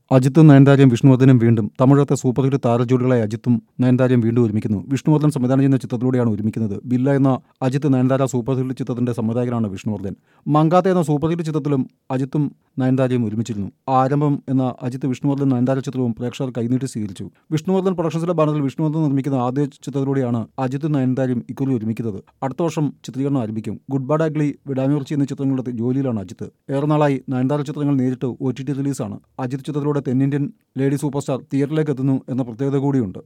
അജിത്തും നയൻതാരയും വിഷ്ണുവർദ്ധനും വീണ്ടും തമിഴത്തെ super hit താരജോഡികളായ അജിത്തും നയൻതാരയും വീണ്ടും ഒരുമിക്കുന്നു വിഷ്ണുവർദ്ധൻ സംവിധാനം ചെയ്യുന്ന ചിത്രത്തിലൂടെയാണ് ഒരുമിക്കുന്നത് ബില്ല എന്ന അജിത്ത് നയൻതാര സൂപ്പർ ഹിറ്റ് ചിത്രത്തിന്റെ സംവിധായകനാണ് വിഷ്ണുവർദ്ധൻ മങ്കാത്ത എന്ന സൂപ്പർ ഹിറ്റ് ചിത്രത്തിലും അജിത്തും നയൻതാരയും ഒരുമിച്ചിരുന്നു ആരംഭം എന്ന അജിത്ത് വിഷ്ണുവർദ്ധൻ നയൻതാര ചിത്രവും പ്രേക്ഷകർ കൈനീട്ടി സ്വീകരിച്ചു വിഷ്ണുവർദ്ധൻ പ്രൊഡക്ഷൻസിന്റെ ബാനറിൽ വിഷ്ണുവർദ്ധൻ നിർമ്മിക്കുന്ന ആദ്യ ചിത്രത്തിലൂടെയാണ് അജിത്തും നയൻതാരയും ഇക്കുറി ഒരുമിക്കുന്നത് അടുത്ത വർഷം ചിത്രീകരണം ആരംഭിക്കും ഗുഡ് ബാഡ് അഗ്ലി വിടാമിർച്ചി എന്നീ ചിത്രങ്ങളുടെ ജോലിയിലാണ് അജിത്ത് ഏറെ നാളായി നയൻതാര ചിത്രങ്ങൾ നേരിട്ട് ഒ ടി ടി റിലീസാണ് അജിത് ചിത്രത്തിലൂടെ തെന്നിന്ത്യൻ ലേഡി സൂപ്പർ സ്റ്റാർ തിയേറ്ററിലേക്ക് എത്തുന്നു എന്ന പ്രത്യേകത കൂടിയുണ്ട്